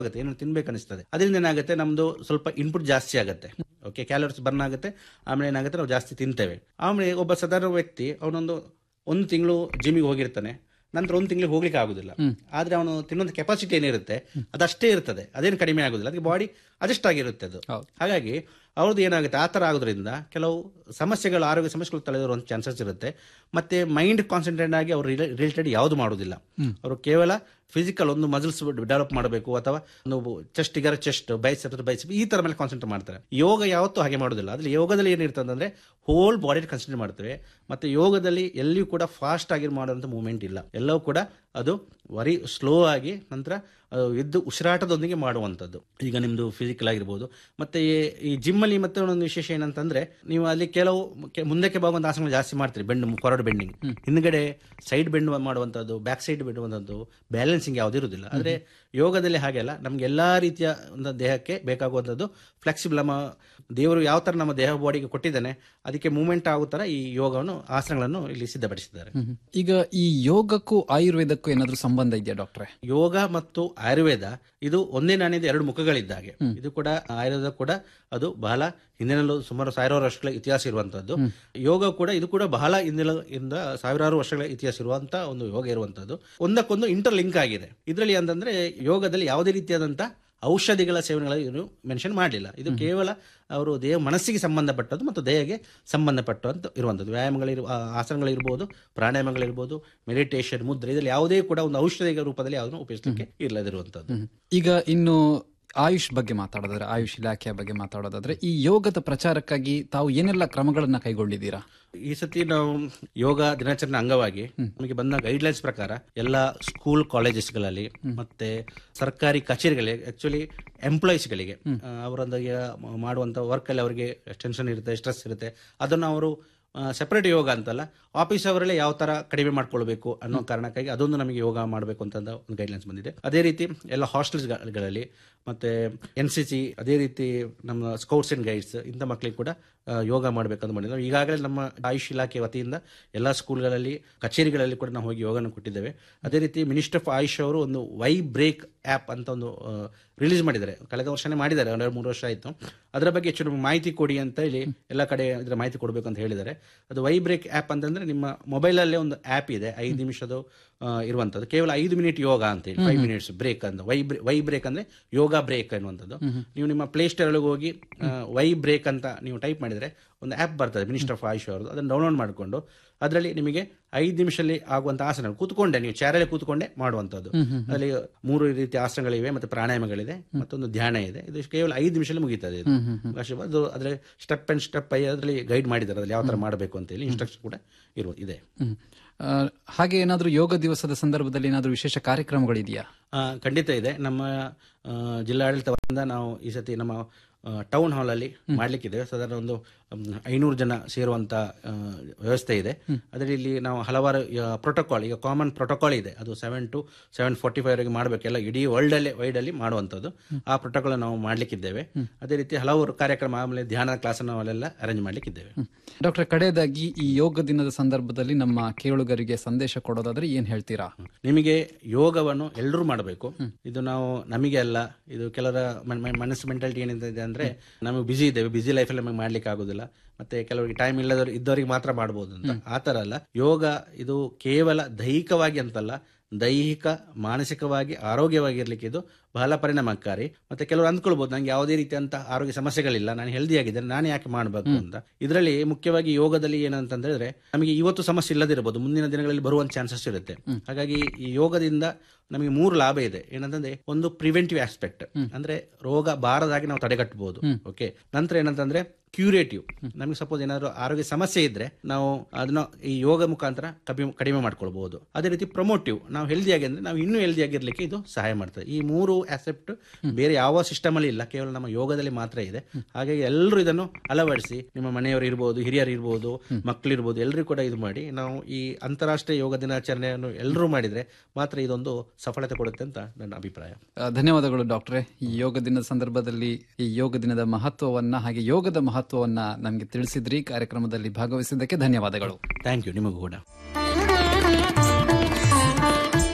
ಆಗುತ್ತೆ ಏನು ತಿನ್ಬೇಕು ಅನಿಸ್ತದೆ ಅದರಿಂದ ಏನಾಗುತ್ತೆ ನಮ್ದು ಸ್ವಲ್ಪ ಇನ್ಪುಟ್ ಜಾಸ್ತಿ ಆಗುತ್ತೆ ಓಕೆ ಕ್ಯಾಲೋರೀಸ್ ಬರ್ನ್ ಆಗುತ್ತೆ ಆಮೇಲೆ ಏನಾಗುತ್ತೆ ನಾವು ಜಾಸ್ತಿ ತಿಂತೇವೆ ಆಮೇಲೆ ಒಬ್ಬ ಸಾಧಾರಣ ವ್ಯಕ್ತಿ ಅವನೊಂದು ಒಂದು ತಿಂಗಳು ಜಿಮ್ಮಿಗೆ ಹೋಗಿರ್ತಾನೆ ನಂತರ ಒಂದು ತಿಂಗಳಿಗೆ ಹೋಗ್ಲಿಕ್ಕೆ ಆಗುದಿಲ್ಲ ಆದ್ರೆ ಅವನು ತಿನ್ನುವಂತ ಕೆಪಾಸಿಟಿ ಏನಿರುತ್ತೆ ಅದಷ್ಟೇ ಇರ್ತದೆ ಅದೇನು ಕಡಿಮೆ ಆಗುದಿಲ್ಲ ಅದಕ್ಕೆ ಬಾಡಿ ಅಡ್ಜಸ್ಟ್ ಆಗಿರುತ್ತೆ ಅದು ಹಾಗಾಗಿ ಅವ್ರದ್ದು ಏನಾಗುತ್ತೆ ಆ ಥರ ಆಗೋದ್ರಿಂದ ಕೆಲವು ಸಮಸ್ಯೆಗಳು ಆರೋಗ್ಯ ಸಮಸ್ಯೆಗಳು ತಲೆದೋರುವಂತ ಚಾನ್ಸಸ್ ಇರುತ್ತೆ ಮತ್ತೆ ಮೈಂಡ್ ಕಾನ್ಸಂಟ್ರೇಟ್ ಆಗಿ ಅವರು ರಿಲೇಟೆಡ್ ಯಾವುದು ಮಾಡುವುದಿಲ್ಲ ಅವರು ಕೇವಲ ಫಿಸಿಕಲ್ ಒಂದು ಮಸಲ್ಸ್ ಡೆವಲಪ್ ಮಾಡಬೇಕು ಅಥವಾ ಒಂದು ಚೆಸ್ಟ್ ಇಗರ ಚೆಸ್ಟ್ ಬೈಸೆಪ್ ಬೈಸೆಪ್ ಈ ತರ ಮೇಲೆ ಕಾನ್ಸಂಟ್ರೇಟ್ ಮಾಡ್ತಾರೆ ಯೋಗ ಯಾವತ್ತೂ ಹಾಗೆ ಮಾಡೋದಿಲ್ಲ ಅದ್ರಲ್ಲಿ ಯೋಗದಲ್ಲಿ ಏನಿರ್ತದೆ ಅಂದ್ರೆ ಹೋಲ್ ಬಾಡಿ ಕನ್ಸಂಟ್ರೇಟ್ ಮಾಡ್ತೇವೆ ಮತ್ತೆ ಯೋಗದಲ್ಲಿ ಎಲ್ಲಿಯೂ ಕೂಡ ಫಾಸ್ಟ್ ಆಗಿ ಮಾಡುವಂತ ಮೂವ್ಮೆಂಟ್ ಇಲ್ಲ ಎಲ್ಲವೂ ಕೂಡ ಅದು ವರಿ ಸ್ಲೋ ಆಗಿ ನಂತರ ಅದು ಎದ್ದು ಉಸಿರಾಟದೊಂದಿಗೆ ಮಾಡುವಂಥದ್ದು ಈಗ ನಿಮ್ದು ಫಿಸಿಕಲ್ ಆಗಿರ್ಬೋದು ಮತ್ತೆ ಈ- ಈ ಜಿಮ್ ಅಲ್ಲಿ ಮತ್ತೆ ಒಂದು ವಿಶೇಷ ಏನಂತಂದ್ರೆ ನೀವು ಅಲ್ಲಿ ಕೆಲವು ಕೆ- ಮುಂದಕ್ಕೆ ಬಾಗುವಂತ ಆಸನಗಳು ಜಾಸ್ತಿ ಮಾಡ್ತೀರಿ ಬೆಂಡ್ ಫಾರ್ವರ್ಡ್ ಬೆಂಡಿಂಗ್ ಹಿಂದ್ಗಡೆ ಸೈಡ್ ಬೆಂಡ್ ಮಾಡುವಂಥದ್ದು ಬ್ಯಾಕ್ ಸೈಡ್ ಬೆಂಡುವಂಥದ್ದು ಬ್ಯಾಲೆನ್ಸಿಂಗ್ ಯಾವ್ದು ಇರುವುದಿಲ್ಲ ಆದ್ರೆ ಯೋಗದಲ್ಲಿ ಹಾಗೆ ಅಲ್ಲ ನಮ್ಗೆ ಎಲ್ಲಾ ರೀತಿಯ ಒಂದು ದೇಹಕ್ಕೆ ಬೇಕಾಗುವಂಥದ್ದು ಫ್ಲೆಕ್ಸಿಬಲ್ ನಮ್ಮ ದೇವರು ಯಾವ ತರ ನಮ್ಮ ದೇಹ ಬಾಡಿಗೆ ಕೊಟ್ಟಿದ್ದಾನೆ ಅದಕ್ಕೆ ಮೂವ್ಮೆಂಟ್ ಆಗೋ ತರ ಈ ಯೋಗವನ್ನು ಆಸನಗಳನ್ನು ಇಲ್ಲಿ ಸಿದ್ಧಪಡಿಸಿದ್ದಾರೆ ಈಗ ಈ ಯೋಗಕ್ಕೂ ಆಯುರ್ವೇದಕ್ಕೂ ಏನಾದ್ರೂ ಸಂಬಂಧ ಇದೆಯಾ ಡಾಕ್ಟ್ರೆ ಯೋಗ ಮತ್ತು ಆಯುರ್ವೇದ ಇದು ಒಂದೇ ನಾಣ್ಯದ ಎರಡು ಮುಖಗಳಿದ್ದಾಗೆ ಇದು ಕೂಡ ಆಯುರ್ವೇದ ಕೂಡ ಅದು ಬಹಳ ಹಿಂದಿನಲ್ಲೂ ಸುಮಾರು ಸಾವಿರಾರು ವರ್ಷಗಳ ಇತಿಹಾಸ ಇರುವಂತದ್ದು ಯೋಗ ಕೂಡ ಇದು ಕೂಡ ಬಹಳ ಹಿಂದಿನ ಇಂದ ಸಾವಿರಾರು ವರ್ಷಗಳ ಇತಿಹಾಸ ಇರುವಂತ ಒಂದು ಯೋಗ ಇರುವಂತದ್ದು ಒಂದಕ್ಕೊಂದು ಇಂಟರ್ ಲಿಂಕ್ ಆಗಿದೆ ಇದರಲ್ಲಿ ಅಂತಂದ್ರೆ ಯೋಗದಲ್ಲಿ ಯಾವುದೇ ರೀತಿಯಾದಂತ ಔಷಧಿಗಳ ಸೇವನೆಗಳನ್ನು ಮೆನ್ಷನ್ ಮಾಡಲಿಲ್ಲ ಇದು ಕೇವಲ ಅವರು ದೇಹ ಮನಸ್ಸಿಗೆ ಸಂಬಂಧಪಟ್ಟದ್ದು ಮತ್ತು ದೇಹಕ್ಕೆ ಸಂಬಂಧಪಟ್ಟಂತ ಇರುವಂಥದ್ದು ವ್ಯಾಯಾಮಗಳಿರು ಆ, ಆಸನಗಳಿರ್ಬೋದು ಪ್ರಾಣಾಯಾಮಗಳಿರ್ಬೋದು ಮೆಡಿಟೇಷನ್ ಮುದ್ರೆ ಇದರಲ್ಲಿ ಯಾವುದೇ ಕೂಡ ಒಂದು ಔಷಧಿಗಳ ರೂಪದಲ್ಲಿ ಯಾವುದನ್ನು ಉಪಯೋಗಿಸಲಿಕ್ಕೆ ಇಲ್ಲದಿರುವಂಥದ್ದು ಈಗ ಇನ್ನು ಆಯುಷ್ ಬಗ್ಗೆ ಮಾತಾಡೋದಾದ್ರೆ ಆಯುಷ್ ಇಲಾಖೆಯ ಬಗ್ಗೆ ಮಾತಾಡೋದಾದ್ರೆ ಈ ಯೋಗದ ಪ್ರಚಾರಕ್ಕಾಗಿ ತಾವು ಏನೆಲ್ಲ ಕ್ರಮಗಳನ್ನ ಕೈಗೊಂಡಿದ್ದೀರಾ ಈ ಸತಿ ನಾವು ಯೋಗ ದಿನಾಚರಣೆ ಅಂಗವಾಗಿ ನಮಗೆ ಬಂದ ಗೈಡ್ಲೈನ್ಸ್ ಪ್ರಕಾರ ಎಲ್ಲ ಸ್ಕೂಲ್ ಕಾಲೇಜಸ್ಗಳಲ್ಲಿ ಮತ್ತೆ ಸರ್ಕಾರಿ ಕಚೇರಿಗಳಿಗೆ ಆಕ್ಚುಲಿ ಎಂಪ್ಲಾಯೀಸ್ಗಳಿಗೆ ಅವರೊಂದಿಗೆ ಮಾಡುವಂತ ವರ್ಕ್ ಅಲ್ಲಿ ಅವರಿಗೆ ಟೆನ್ಷನ್ ಇರುತ್ತೆ ಸ್ಟ್ರೆಸ್ ಇರುತ್ತೆ ಅದನ್ನು ಅವರು ಸೆಪರೇಟ್ ಯೋಗ ಅಂತಲ್ಲ ಆಫೀಸ್ ಅವರಲ್ಲೇ ಯಾವ ತರ ಕಡಿಮೆ ಮಾಡ್ಕೊಳ್ಬೇಕು ಅನ್ನೋ ಕಾರಣಕ್ಕಾಗಿ ಅದೊಂದು ನಮಗೆ ಯೋಗ ಮಾಡಬೇಕು ಅಂತ ಒಂದು ಗೈಡ್ಲೈನ್ಸ್ ಬಂದಿದೆ ಅದೇ ರೀತಿ ಎಲ್ಲ ಹಾಸ್ಟೆಲ್ಸ್ಗಳಲ್ಲಿ ಮತ್ತೆ ಎನ್ ಸಿ ಸಿ ಅದೇ ರೀತಿ ನಮ್ಮ ಸ್ಕೌಟ್ಸ್ ಅಂಡ್ ಗೈಡ್ಸ್ ಇಂಥ ಮಕ್ಕಳಿಗೆ ಕೂಡ ಆ, ಯೋಗ ಮಾಡಬೇಕಂತ ಮಾಡಿದ್ವಿ ನಾವು ಈಗಾಗಲೇ ನಮ್ಮ ಆಯುಷ್ ಇಲಾಖೆ ವತಿಯಿಂದ ಎಲ್ಲ ಸ್ಕೂಲ್ಗಳಲ್ಲಿ ಕಚೇರಿಗಳಲ್ಲಿ ಕೂಡ ನಾವು ಹೋಗಿ ಯೋಗನ ಕೊಟ್ಟಿದ್ದೇವೆ ಅದೇ ರೀತಿ ಮಿನಿಸ್ಟರ್ ಆಫ್ ಆಯುಷ್ ಅವರು ಒಂದು ವೈ ಬ್ರೇಕ್ ಆ್ಯಪ್ ಅಂತ ಒಂದು ರಿಲೀಸ್ ಮಾಡಿದ್ದಾರೆ ಕಳೆದ ವರ್ಷನೇ ಮಾಡಿದ್ದಾರೆ ಒಂದೆರಡು ಮೂರು ವರ್ಷ ಆಯಿತು ಅದರ ಬಗ್ಗೆ ಹೆಚ್ಚು ನಮ್ಗೆ ಮಾಹಿತಿ ಕೊಡಿ ಅಂತ ಹೇಳಿ ಎಲ್ಲ ಕಡೆ ಇದರ ಮಾಹಿತಿ ಕೊಡಬೇಕು ಅಂತ ಹೇಳಿದ್ದಾರೆ ಅದು ವೈ ಬ್ರೇಕ್ ಆ್ಯಪ್ ಅಂತಂದ್ರೆ ನಿಮ್ಮ ಮೊಬೈಲಲ್ಲೇ ಒಂದು ಆ್ಯಪ್ ಇದೆ ಐದು ನಿಮಿಷದ ಆ, ಇರುವಂಥದ್ದು ಕೇವಲ ಐದು ಮಿನಿಟ್ ಯೋಗ ಅಂತ ಹೇಳಿ ಫೈವ್ ಮಿನಿಟ್ಸ್ ಬ್ರೇಕ್ ಅಂತ ವೈ ವೈ ಬ್ರೇಕ್ ಅಂದ್ರೆ ಯೋಗ ಬ್ರೇಕ್ ಅನ್ನುವಂಥದ್ದು ನೀವು ನಿಮ್ಮ ಪ್ಲೇ ಸ್ಟೋರ್ ಹೋಗಿ ಆ, ವೈ ಬ್ರೇಕ್ ಅಂತ ನೀವು ಟೈಪ್ ಮಾಡಿದ್ರೆ ಒಂದು ಆ್ಯಪ್ ಬರ್ತದೆ ಮಿನಿಸ್ಟರ್ ಆಫ್ ಆಯುಷ್ ಅವರದ್ದು ಅದನ್ನು ಡೌನ್ಲೋಡ್ ಮಾಡಿಕೊಂಡು ಅದರಲ್ಲಿ ನಿಮಗೆ ಐದು ನಿಮಿಷದಲ್ಲಿ ಆಗುವಂಥ ಆಸನ ಕೂತ್ಕೊಂಡೆ ನೀವು ಚಾರಲ್ಲಿ ಕೂತ್ಕೊಂಡೆ ಮಾಡುವಂಥದ್ದು ಅದರಲ್ಲಿ ಮೂರು ರೀತಿಯ ಆಸನಗಳಿವೆ ಮತ್ತೆ ಪ್ರಾಣಾಯಾಮಗಳಿದೆ ಮತ್ತೊಂದು ಧ್ಯಾನ ಇದೆ ಇದು ಕೇವಲ ಐದು ನಿಮಿಷದಲ್ಲಿ ಮುಗೀತದೆ ಇದು ಅಷ್ಟೇ ಅದು ಅದರಲ್ಲಿ ಸ್ಟೆಪ್ ಅಂಡ್ ಸ್ಟೆಪ್ ಅದರಲ್ಲಿ ಗೈಡ್ ಮಾಡಿದ್ದಾರೆ ಅದ್ರಲ್ಲಿ ಯಾವ ತರ ಮಾಡಬೇಕು ಅಂತ ಹೇಳಿ ಇನ್ಸ್ಟ್ರಕ್ಷನ್ ಕೂಡ ಇರುವ ಇದೆ ಹ್ಮ್. ಆ, ಹಾಗೆ ಏನಾದ್ರೂ ಯೋಗ ದಿವಸದ ಸಂದರ್ಭದಲ್ಲಿ ಏನಾದ್ರೂ ವಿಶೇಷ ಕಾರ್ಯಕ್ರಮಗಳಿದೆಯಾ ಆ, ಖಂಡಿತ ಇದೆ ನಮ್ಮ ಆ, ಜಿಲ್ಲಾಡಳಿತ ವತಿಯಿಂದ ನಾವು ಈ ಸತಿ ನಮ್ಮ ಟೌನ್ ಹಾಲ್ ಅಲ್ಲಿ ಮಾಡ್ಲಿಕ್ಕಿದೆ ಸಾಧಾರಣ ಒಂದು ಐನೂರು ಜನ ಸೇರುವಂತ ಆ, ವ್ಯವಸ್ಥೆ ಇದೆ ಅದರಲ್ಲಿ ಇಲ್ಲಿ ನಾವು ಹಲವಾರು ಪ್ರೋಟೋಕಾಲ್ ಈಗ ಕಾಮನ್ ಪ್ರೋಟೋಕಾಲ್ ಇದೆ ಅದು seven to seven forty five ವರೆಗೆ ಮಾಡಬೇಕೆಲ್ಲ ಇಡೀ ವರ್ಲ್ಡ್ ಅಲ್ಲಿ ವೈಡ್ ಅಲ್ಲಿ ಮಾಡುವಂತದ್ದು ಆ ಪ್ರೋಟೋಕಾಲ್ ನಾವು ಮಾಡ್ಲಿಕ್ಕಿದ್ದೇವೆ ಅದೇ ರೀತಿ ಹಲವಾರು ಕಾರ್ಯಕ್ರಮ ಆಮೇಲೆ ಧ್ಯಾನ ಕ್ಲಾಸ್ ನಾವೆಲ್ಲ ಅರೇಂಜ್ ಮಾಡ್ಲಿಕ್ಕಿದ್ದೇವೆ ಡಾಕ್ಟರ್ ಕಡೆಯದಾಗಿ ಈ ಯೋಗ ದಿನದ ಸಂದರ್ಭದಲ್ಲಿ ನಮ್ಮ ಕೇಳುಗರಿಗೆ ಸಂದೇಶ ಕೊಡೋದಾದ್ರೆ ಏನ್ ಹೇಳ್ತೀರಾ ನಿಮಗೆ ಯೋಗವನ್ನು ಎಲ್ಲರೂ ಮಾಡಬೇಕು ಇದು ನಾವು ನಮಗೆ ಅಲ್ಲ ಇದು ಕೆಲವರ ಮನ್- ಮನ್- ಮನಸ್ಸು ಮೆಂಟಾಲಿಟಿ ಏನಿದೆ ಅಂದ್ರೆ ನಮಗೆ ಬಿಸಿ ಇದ್ದೇವೆ ಬಿಸಿ ಲೈಫಲ್ಲಿ ನಮಗೆ ಮಾಡ್ಲಿಕ್ಕೆ ಆಗುದಿಲ್ಲ ಮತ್ತೆ ಕೆಲವರಿಗೆ ಟೈಮ್ ಇಲ್ಲದವ್ರು ಇದ್ದವರಿಗೆ ಮಾತ್ರ ಮಾಡಬಹುದು ಅಂತ ಆ ತರ ಅಲ್ಲ ಯೋಗ ಇದು ಕೇವಲ ದೈಹಿಕವಾಗಿ ಅಂತಲ್ಲ ದೈಹಿಕ ಮಾನಸಿಕವಾಗಿ ಆರೋಗ್ಯವಾಗಿರ್ಲಿಕ್ಕೆ ಇದು ಬಹಳ ಪರಿಣಾಮಕಾರಿ ಮತ್ತೆ ಕೆಲವರು ಅಂದ್ಕೊಳ್ಬಹುದು ನಂಗೆ ಯಾವುದೇ ರೀತಿಯಂತ ಆರೋಗ್ಯ ಸಮಸ್ಯೆಗಳಿಲ್ಲ ನಾನು ಹೆಲ್ದಿ ಆಗಿದ್ದೇನೆ ನಾನು ಯಾಕೆ ಮಾಡಬೇಕು ಅಂತ ಇದರಲ್ಲಿ ಮುಖ್ಯವಾಗಿ ಯೋಗದಲ್ಲಿ ಏನಂತ ಹೇಳಿದ್ರೆ ನಮಗೆ ಇವತ್ತು ಸಮಸ್ಯೆ ಇಲ್ಲದಿರಬಹುದು ಮುಂದಿನ ದಿನಗಳಲ್ಲಿ ಬರುವಂತ ಚಾನ್ಸಸ್ ಇರುತ್ತೆ ಹಾಗಾಗಿ ಈ ಯೋಗದಿಂದ ನಮಗೆ ಮೂರು ಲಾಭ ಇದೆ ಏನಂತಂದ್ರೆ ಒಂದು ಪ್ರಿವೆಂಟಿವ್ ಆಸ್ಪೆಕ್ಟ್ ಅಂದ್ರೆ ರೋಗ ಬಾರದಾಗಿ ನಾವು ತಡೆಗಟ್ಟಬಹುದು ಓಕೆ ನಂತರ ಏನಂತಂದ್ರೆ ಕ್ಯೂರೇಟಿವ್ ನಮಗೆ ಸಪೋಸ್ ಏನಾದ್ರು ಆರೋಗ್ಯ ಸಮಸ್ಯೆ ಇದ್ರೆ ನಾವು ಅದನ್ನ ಈ ಯೋಗ ಮುಖಾಂತರ ಕಡಿಮೆ ಕಡಿಮೆ ಮಾಡ್ಕೊಳ್ಬಹುದು ಅದೇ ರೀತಿ ಪ್ರಮೋಟಿವ್ ನಾವು ಹೆಲ್ದಿ ಆಗಿ ಅಂದ್ರೆ ನಾವು ಇನ್ನೂ ಹೆಲ್ದಿ ಆಗಿರ್ಲಿಕ್ಕೆ ಇದು ಸಹಾಯ ಮಾಡ್ತದೆ ಈ ಮೂರು ಆಸೆಪ್ಟ್ ಬೇರೆ ಯಾವ ಸಿಸ್ಟಮ್ ಅಲ್ಲಿ ಇಲ್ಲ ಕೇವಲ ನಮ್ಮ ಯೋಗದಲ್ಲಿ ಮಾತ್ರ ಇದೆ ಹಾಗಾಗಿ ಎಲ್ಲರೂ ಇದನ್ನು ಅಳವಡಿಸಿ ನಿಮ್ಮ ಮನೆಯವರು ಇರ್ಬೋದು ಹಿರಿಯರು ಇರ್ಬೋದು ಮಕ್ಕಳು ಇರ್ಬೋದು ಎಲ್ಲರೂ ಕೂಡ ಇದು ಮಾಡಿ ನಾವು ಈ ಅಂತಾರಾಷ್ಟ್ರೀಯ ಯೋಗ ದಿನಾಚರಣೆಯನ್ನು ಎಲ್ಲರೂ ಮಾಡಿದ್ರೆ ಮಾತ್ರ ಇದೊಂದು ಸಫಲತೆ ಕೊಡುತ್ತೆ ಅಂತ ನನ್ನ ಅಭಿಪ್ರಾಯ ಆ, ಧನ್ಯವಾದಗಳು ಡಾಕ್ಟ್ರೆ ಈ ಯೋಗ ದಿನದ ಸಂದರ್ಭದಲ್ಲಿ ಈ ಯೋಗ ದಿನದ ಮಹತ್ವವನ್ನ ಹಾಗೆ ಯೋಗದ ಮಹತ್ವವನ್ನ ನಮಗೆ ತಿಳಿಸಿದ್ರಿ ಕಾರ್ಯಕ್ರಮದಲ್ಲಿ ಭಾಗವಹಿಸಿದ್ದಕ್ಕೆ ಧನ್ಯವಾದಗಳು ಥ್ಯಾಂಕ್ ಯು ನಿಮಗೂ ಕೂಡ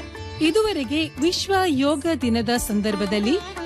ಇದುವರೆಗೆ ವಿಶ್ವ ಯೋಗ ದಿನದ ಸಂದರ್ಭದಲ್ಲಿ